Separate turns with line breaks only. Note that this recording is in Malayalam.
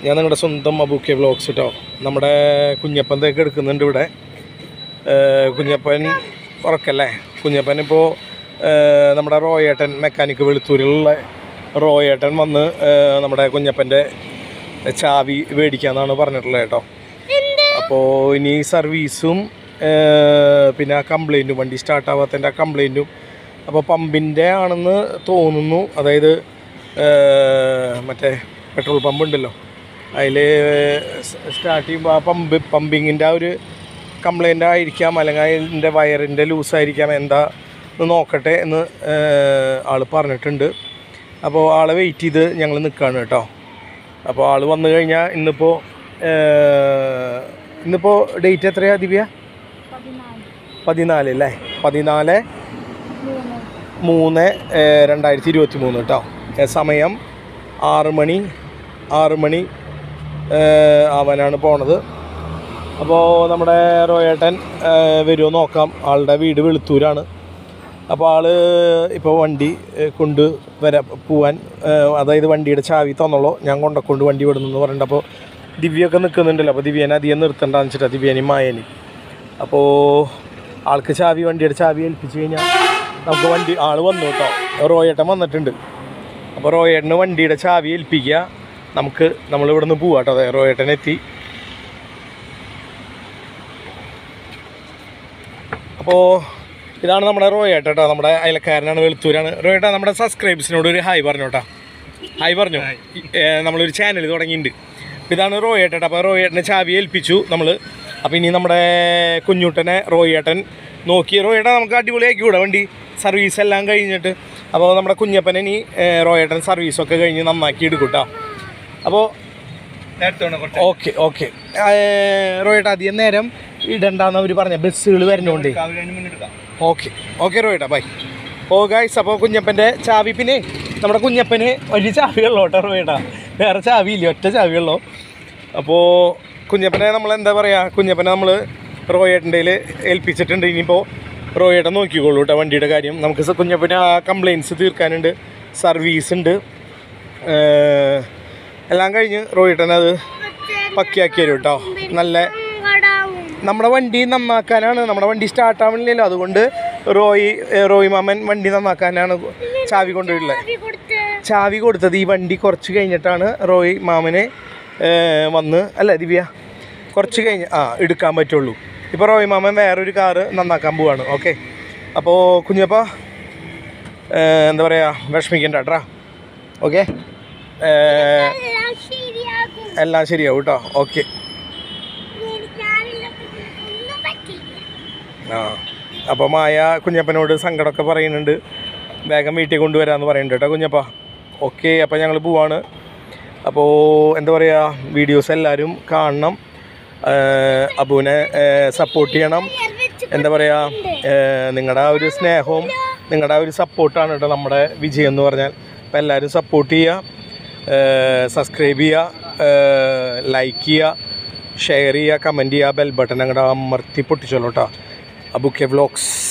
ഞാൻ നിങ്ങളുടെ സ്വന്തം അബൂക്കെ വ്ളോഗ്സ് കേട്ടോ നമ്മുടെ കുഞ്ഞപ്പൻ തേക്ക് എടുക്കുന്നുണ്ട് ഇവിടെ ഏഹ് കുഞ്ഞപ്പൻ ഉറക്കല്ലേ കുഞ്ഞപ്പൻ ഇപ്പോൾ നമ്മുടെ റോയേട്ടൻ മെക്കാനിക്ക് വെളുത്തൂരിലുള്ള റോയേട്ടൻ വന്ന് ഏഹ് നമ്മുടെ കുഞ്ഞപ്പൻ്റെ ചാവി മേടിക്കാന്നാണ് പറഞ്ഞിട്ടുള്ളത് കേട്ടോ അപ്പോൾ ഇനി സർവീസും ഏഹ് പിന്നെ ആ കംപ്ലൈൻറ്റും വണ്ടി സ്റ്റാർട്ടാവാത്തതിൻ്റെ ആ കംപ്ലൈൻറ്റും അപ്പോൾ പമ്പിൻ്റെ ആണെന്ന് തോന്നുന്നു അതായത് ഏഹ് മറ്റേ പെട്രോൾ പമ്പ് ഉണ്ടല്ലോ അതിൽ സ്റ്റാർട്ട് ചെയ്യുമ്പോൾ ആ പമ്പ് പമ്പിങ്ങിൻ്റെ ആ ഒരു കംപ്ലൈൻ്റ് ആയിരിക്കാം അല്ലെങ്കിൽ അതിൻ്റെ വയറിൻ്റെ ലൂസായിരിക്കാം എന്താ എന്ന് നോക്കട്ടെ എന്ന് ആൾ പറഞ്ഞിട്ടുണ്ട് അപ്പോൾ ആളെ വെയിറ്റ് ചെയ്ത് ഞങ്ങൾ നിൽക്കുകയാണ് കേട്ടോ അപ്പോൾ ആൾ വന്നു കഴിഞ്ഞാൽ ഇന്നിപ്പോൾ ഇന്നിപ്പോൾ ഡേറ്റ് എത്രയാ ദിവ്യ പതിനാല് അല്ലേ പതിനാല് മൂന്ന് ഏഹ്, രണ്ടായിരത്തി ഇരുപത്തി മൂന്ന് കേട്ടോ ഏഹ്, സമയം ആറ് മണി ആറ് മണി ഏഹ്, ആവാനാണ് പോണത് അപ്പോൾ നമ്മുടെ റോയേട്ടൻ ഏഹ്, വരുമോ നോക്കാം ആളുടെ വീട് വെളുത്തൂരാണ് അപ്പോൾ ആൾ ഇപ്പോൾ വണ്ടി ഏഹ്, കൊണ്ട് വരാ പോവാൻ ഏഹ്, അതായത് വണ്ടിയുടെ ചാവി തന്നോളൂ ഞാൻ കൊണ്ടക്കൊണ്ട് വണ്ടി വിടുന്നു എന്ന് പറഞ്ഞിട്ട് അപ്പോൾ ദിവ്യൊക്കെ നിൽക്കുന്നുണ്ടല്ലോ അപ്പോൾ ദിവ്യനെ അധികം നിർത്തണ്ടെന്ന് വെച്ചിട്ടാണ് ദിവ്യനെയും മായനെയും അപ്പോൾ ആൾക്ക് ചാവി വണ്ടിയുടെ ചാവി ഏൽപ്പിച്ച് കഴിഞ്ഞാൽ നമുക്ക് വണ്ടി ആൾ വന്നു കേട്ടോ റോയേട്ടൻ വന്നിട്ടുണ്ട് അപ്പോൾ റോയേട്ടന് വണ്ടിയുടെ ചാവി ഏൽപ്പിക്കുക നമുക്ക് നമ്മൾ ഇവിടെ നിന്ന് പോവാം കേട്ടോ അതെ റോയേട്ടൻ എത്തി അപ്പോൾ ഇതാണ് നമ്മുടെ റോയേട്ട കേട്ടോ നമ്മുടെ അയലക്കാരനാണ് വെളുത്തൂരാണ് റോയേട്ട നമ്മുടെ സബ്സ്ക്രൈബേഴ്സിനോട് ഒരു ഹായ് പറഞ്ഞു കേട്ടോ ഹായ് പറഞ്ഞു ഏ, നമ്മളൊരു ചാനൽ തുടങ്ങിയിട്ടുണ്ട് അപ്പോൾ ഇതാണ് റോയേട്ട അപ്പോൾ റോയേട്ടനെ ചാവി ഏൽപ്പിച്ചു നമ്മൾ അപ്പോൾ ഇനി നമ്മുടെ കുഞ്ഞുട്ടനെ റോയേട്ടൻ നോക്കി റോയേട്ട നമുക്ക് അടിപൊളിയാക്കി വിടാം വണ്ടി സർവീസ് എല്ലാം കഴിഞ്ഞിട്ട് അപ്പോൾ നമ്മുടെ കുഞ്ഞപ്പനെ ഇനി ഏ, റോയേട്ടൻ സർവീസൊക്കെ കഴിഞ്ഞ് നന്നാക്കി എടുക്കും കേട്ടോ അപ്പോൾ ഓക്കെ ഓക്കെ റോയേട്ട അധികം നേരം ഇടണ്ടെന്ന് അവർ പറഞ്ഞ ബസ്സുകൾ വരുന്നോണ്ടേ ഓക്കെ ഓക്കെ റോയിട്ടാ ബൈ ഓ ഗൈസ് അപ്പോൾ കുഞ്ഞപ്പൻ്റെ ചാവി പിന്നെ നമ്മുടെ കുഞ്ഞപ്പന് ഒരു ചാവിയുള്ളൂ കേട്ടോ റോയിട്ടാ വേറെ ചാവിയില്ല ഒറ്റ ചാവിയുള്ളൂ അപ്പോൾ കുഞ്ഞപ്പനെ നമ്മൾ എന്താ പറയുക കുഞ്ഞപ്പനെ നമ്മൾ റോയേട്ടൻ്റെ ഏൽപ്പിച്ചിട്ടുണ്ട് ഇനിയിപ്പോൾ റോയേട്ടൻ നോക്കിക്കോളൂ കേട്ടോ വണ്ടിയുടെ കാര്യം നമുക്ക് സ- കുഞ്ഞപ്പന് ആ കംപ്ലയിൻസ് തീർക്കാനുണ്ട് സർവീസ് ഉണ്ട് ഏഹ്, എല്ലാം കഴിഞ്ഞ് റോയേട്ടൻ അത് പക്കിയാക്കി തരും കേട്ടോ നല്ല നമ്മുടെ വണ്ടി നന്നാക്കാനാണ് നമ്മുടെ വണ്ടി സ്റ്റാർട്ട് ആവണില്ലല്ലോ അതുകൊണ്ട് റോയി ഏ, റോയി മാമൻ വണ്ടി നന്നാക്കാനാണ് ചാവി കൊണ്ടുപോയിട്ടുള്ളത് ചാവി കൊടുത്തത് ഈ വണ്ടി കുറച്ച് കഴിഞ്ഞിട്ടാണ് റോയി മാമന് ഏ, വന്ന് അല്ല ദിവ്യ കുറച്ച് കഴിഞ്ഞ് ആ എടുക്കാൻ പറ്റുള്ളൂ ഇപ്പോൾ റോയി മാമൻ വേറൊരു കാറ് നന്നാക്കാൻ പോവാണ് ഓക്കെ അപ്പോൾ കുഞ്ഞപ്പ ഏ, എന്താ പറയുക വിഷമിക്കണ്ട കേട്ടാ ഓക്കെ എല്ലാം ശരിയാവും കേട്ടോ ഓക്കെ ആ അപ്പോൾ മായ കുഞ്ഞപ്പനോട് സങ്കടമൊക്കെ പറയുന്നുണ്ട് വേഗം വീട്ടിൽ കൊണ്ടുവരാമെന്ന് പറയുന്നുണ്ട് കേട്ടോ കുഞ്ഞപ്പ ഓക്കെ അപ്പോൾ ഞങ്ങൾ പോവാണ് അപ്പോൾ എന്താ പറയുക വീഡിയോസ് എല്ലാവരും കാണണം ഏഹ് അബുവിനെ സപ്പോർട്ട് ചെയ്യണം എന്താ പറയുക നിങ്ങളുടെ ആ ഒരു സ്നേഹവും നിങ്ങളുടെ ആ ഒരു സപ്പോർട്ടാണ് കേട്ടോ നമ്മുടെ വിജയം എന്ന് പറഞ്ഞാൽ അപ്പോൾ എല്ലാവരും സപ്പോർട്ട് ചെയ്യുക സബ്സ്ക്രൈബ് ചെയ്യുക ലൈക്ക് ചെയ്യുക ഷെയർ ചെയ്യുക കമൻറ്റ് ചെയ്യുക ബെൽ ബട്ടൺ അങ്ങോട്ട് അമർത്തി പൊട്ടിച്ചോളൂ കേട്ടോ അബുക്കെ വ്ളോഗ്സ്